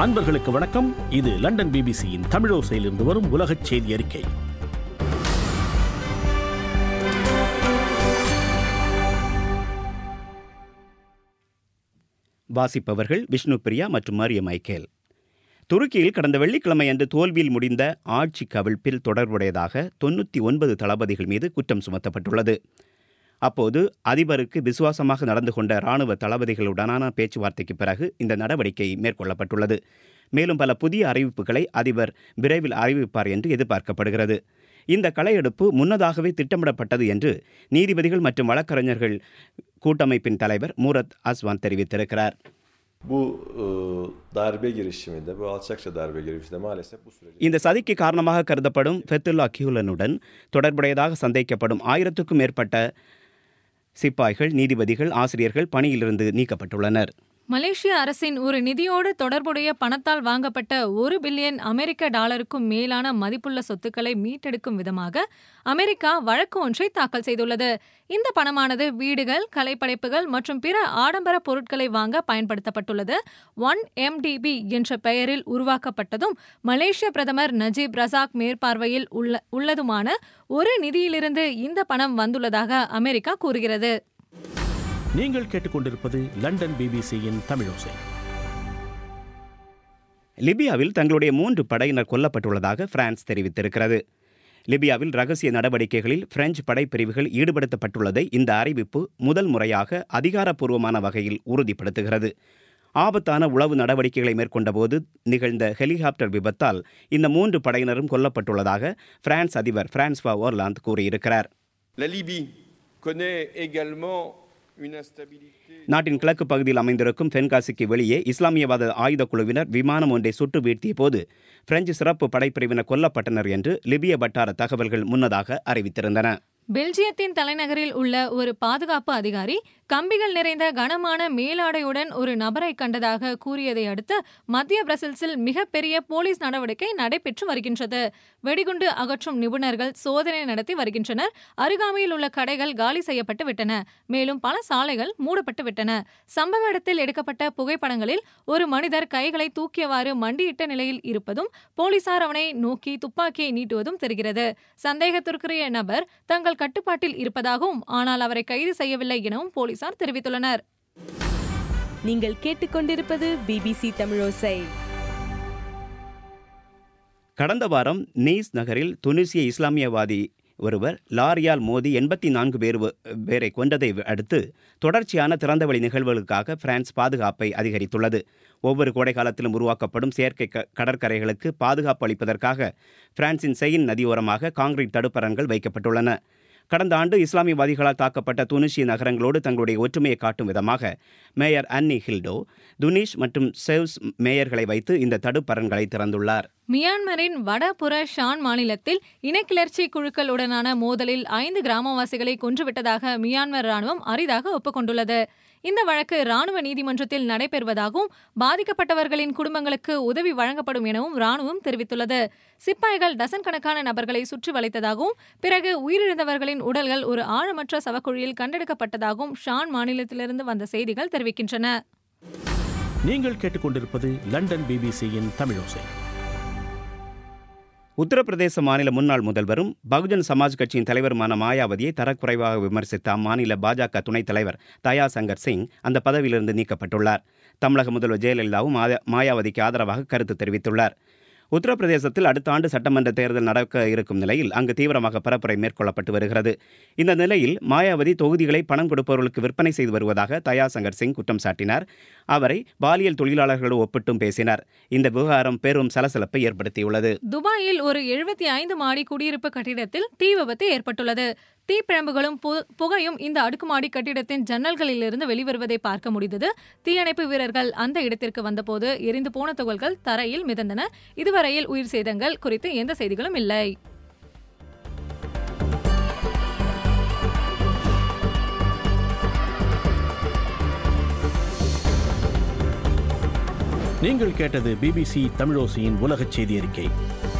அன்பர்களுக்கு வணக்கம் இது லண்டன் பிபிசியின் தமிழோசையிலிருந்து வரும் உலகச் செய்தி அறிக்கை வாசிப்பவர்கள் விஷ்ணு பிரியா மற்றும் மரிய மைக்கேல் துருக்கியில் கடந்த வெள்ளிக்கிழமை அன்று தோல்வியில் முடிந்த ஆட்சி கவிழ்ப்பில் தொடர்புடையதாக தொண்ணூற்றி ஒன்பது தளபதிகள் மீது குற்றம் சுமத்தப்பட்டுள்ளது அப்போது அதிபருக்கு விசுவாசமாக நடந்து கொண்ட இராணுவ தளபதிகளுடனான பேச்சுவார்த்தைக்கு பிறகு இந்த நடவடிக்கை மேற்கொள்ளப்பட்டுள்ளது மேலும் பல புதிய அறிவிப்புகளை அதிபர் விரைவில் அறிவிப்பார் என்று எதிர்பார்க்கப்படுகிறது இந்த களையெடுப்பு முன்னதாகவே திட்டமிடப்பட்டது என்று நீதிபதிகள் மற்றும் வழக்கறிஞர்கள் கூட்டமைப்பின் தலைவர் மூரத் அஸ்வான் தெரிவித்திருக்கிறார் Bu e, darbe girişiminde, bu alçakça darbe girişiminde maalesef bu süreci இந்த சதிக்கு காரணமாக கருதப்படும் ஃபெத்துல்லா கியூலனுடன் தொடர்புடையதாக சந்தேகிக்கப்படும் ஆயிரத்துக்கும் மேற்பட்ட சிப்பாய்கள் நீதிபதிகள் ஆசிரியர்கள் பணியிலிருந்து நீக்கப்பட்டுள்ளனர் மலேசிய அரசின் ஒரு நிதியோடு தொடர்புடைய பணத்தால் வாங்கப்பட்ட ஒரு பில்லியன் அமெரிக்க டாலருக்கும் மேலான மதிப்புள்ள சொத்துக்களை மீட்டெடுக்கும் விதமாக அமெரிக்கா வழக்கு ஒன்றை தாக்கல் செய்துள்ளது இந்த பணமானது வீடுகள் கலைப்படைப்புகள் மற்றும் பிற ஆடம்பர பொருட்களை வாங்க பயன்படுத்தப்பட்டுள்ளது ஒன் எம்டிபி என்ற பெயரில் உருவாக்கப்பட்டதும் மலேசிய பிரதமர் நஜீப் ரசாக் மேற்பார்வையில் உள்ள உள்ளதுமான ஒரு நிதியிலிருந்து இந்த பணம் வந்துள்ளதாக அமெரிக்கா கூறுகிறது நீங்கள் கேட்டுக்கொண்டிருப்பது லண்டன் பிபிசியின் தமிழோசை லிபியாவில் தங்களுடைய மூன்று படையினர் கொல்லப்பட்டுள்ளதாக பிரான்ஸ் தெரிவித்திருக்கிறது லிபியாவில் ரகசிய நடவடிக்கைகளில் பிரெஞ்சு படைப்பிரிவுகள் ஈடுபடுத்தப்பட்டுள்ளதை இந்த அறிவிப்பு முதல் முறையாக அதிகாரப்பூர்வமான வகையில் உறுதிப்படுத்துகிறது ஆபத்தான உளவு நடவடிக்கைகளை மேற்கொண்டபோது நிகழ்ந்த ஹெலிகாப்டர் விபத்தால் இந்த மூன்று படையினரும் கொல்லப்பட்டுள்ளதாக பிரான்ஸ் அதிபர் பிரான்ஸ்வா ஓர்லாந்து கூறியிருக்கிறார் La Libye connaît également une instabilité. நாட்டின் கிழக்கு பகுதியில் அமைந்திருக்கும் தென்காசிக்கு வெளியே இஸ்லாமியவாத ஆயுதக் குழுவினர் விமானம் ஒன்றை சுட்டு வீழ்த்திய போது பிரெஞ்சு சிறப்பு படைப்பிரிவினர் கொல்லப்பட்டனர் என்று லிபிய வட்டார தகவல்கள் முன்னதாக அறிவித்திருந்தன பெல்ஜியத்தின் தலைநகரில் உள்ள ஒரு பாதுகாப்பு அதிகாரி கம்பிகள் நிறைந்த கனமான மேலாடையுடன் ஒரு நபரை கண்டதாக கூறியதை அடுத்து மத்திய பிரசில்ஸில் மிகப்பெரிய போலீஸ் நடவடிக்கை நடைபெற்று வருகின்றது வெடிகுண்டு அகற்றும் நிபுணர்கள் சோதனை நடத்தி வருகின்றனர் அருகாமையில் உள்ள கடைகள் காலி செய்யப்பட்டு விட்டன மேலும் பல சாலைகள் மூடப்பட்டு விட்டன சம்பவ இடத்தில் எடுக்கப்பட்ட புகைப்படங்களில் ஒரு மனிதர் கைகளை தூக்கியவாறு மண்டியிட்ட நிலையில் இருப்பதும் போலீசார் அவனை நோக்கி துப்பாக்கியை நீட்டுவதும் தெரிகிறது சந்தேகத்திற்குரிய நபர் தங்கள் கட்டுப்பாட்டில் இருப்பதாகவும் ஆனால் அவரை கைது செய்யவில்லை எனவும் போலீசார் தெரிவித்துள்ளனர் நீங்கள் கேட்டுக்கொண்டிருப்பது பிபிசி தமிழோசை கடந்த வாரம் நீஸ் நகரில் துனிசிய இஸ்லாமியவாதி ஒருவர் லாரியால் மோதி எண்பத்தி நான்கு பேர் பேரை கொண்டதை அடுத்து தொடர்ச்சியான திறந்தவெளி நிகழ்வுகளுக்காக பிரான்ஸ் பாதுகாப்பை அதிகரித்துள்ளது ஒவ்வொரு கோடை காலத்திலும் உருவாக்கப்படும் செயற்கை க- கடற்கரைகளுக்கு பாதுகாப்பு அளிப்பதற்காக பிரான்சின் செயின் நதியோரமாக காங்கிரீட் தடுப்பரங்கள் வைக்கப்பட்டுள்ளன கடந்த ஆண்டு இஸ்லாமியவாதிகளால் தாக்கப்பட்ட துனிஷிய நகரங்களோடு தங்களுடைய ஒற்றுமையை காட்டும் விதமாக மேயர் அன்னி ஹில்டோ துனிஷ் மற்றும் செவ்ஸ் மேயர்களை வைத்து இந்த தடுப்பரன்களை திறந்துள்ளார் மியான்மரின் வடபுற ஷான் மாநிலத்தில் இனக்கிளர்ச்சி குழுக்களுடனான மோதலில் ஐந்து கிராமவாசிகளை கொன்றுவிட்டதாக மியான்மர் ராணுவம் அரிதாக ஒப்புக்கொண்டுள்ளது இந்த வழக்கு ராணுவ நீதிமன்றத்தில் நடைபெறுவதாகவும் பாதிக்கப்பட்டவர்களின் குடும்பங்களுக்கு உதவி வழங்கப்படும் எனவும் ராணுவம் தெரிவித்துள்ளது சிப்பாய்கள் டசன் கணக்கான நபர்களை சுற்றி வளைத்ததாகவும் பிறகு உயிரிழந்தவர்களின் உடல்கள் ஒரு ஆழமற்ற சவக்குழியில் கண்டெடுக்கப்பட்டதாகவும் ஷான் மாநிலத்திலிருந்து வந்த செய்திகள் தெரிவிக்கின்றன நீங்கள் கேட்டுக்கொண்டிருப்பது லண்டன் பிபிசியின் தமிழோசை உத்தரப்பிரதேச மாநில முன்னாள் முதல்வரும் பகுஜன் சமாஜ் கட்சியின் தலைவருமான மாயாவதியை தரக்குறைவாக விமர்சித்த அம்மாநில பாஜக துணைத் தலைவர் தயா சங்கர் சிங் அந்த பதவியிலிருந்து நீக்கப்பட்டுள்ளார் தமிழக முதல்வர் ஜெயலலிதாவும் மாயா- மாயாவதிக்கு ஆதரவாக கருத்து தெரிவித்துள்ளார் உத்தரப்பிரதேசத்தில் அடுத்த ஆண்டு சட்டமன்ற தேர்தல் நடக்க இருக்கும் நிலையில் அங்கு தீவிரமாக பரப்புரை மேற்கொள்ளப்பட்டு வருகிறது இந்த நிலையில் மாயாவதி தொகுதிகளை பணம் கொடுப்பவர்களுக்கு விற்பனை செய்து வருவதாக தயா சங்கர் சிங் குற்றம் சாட்டினார் அவரை பாலியல் தொழிலாளர்களோடு ஒப்பிட்டும் பேசினார் இந்த விவகாரம் பெரும் சலசலப்பை ஏற்படுத்தியுள்ளது துபாயில் ஒரு எழுபத்தி ஐந்து மாடி குடியிருப்பு கட்டிடத்தில் தீ விபத்து ஏற்பட்டுள்ளது தீப்பிழம்புகளும் பு- புகையும் இந்த அடுக்குமாடி கட்டிடத்தின் ஜன்னல்களிலிருந்து வெளிவருவதை பார்க்க முடிந்தது தீயணைப்பு வீரர்கள் அந்த இடத்திற்கு வந்தபோது எரிந்து போன துகள்கள் தரையில் மிதந்தன இதுவரையில் உயிர் சேதங்கள் குறித்து எந்த செய்திகளும் இல்லை நீங்கள் கேட்டது பிபிசி தமிழோசையின் உலகச் செய்தி அறிக்கை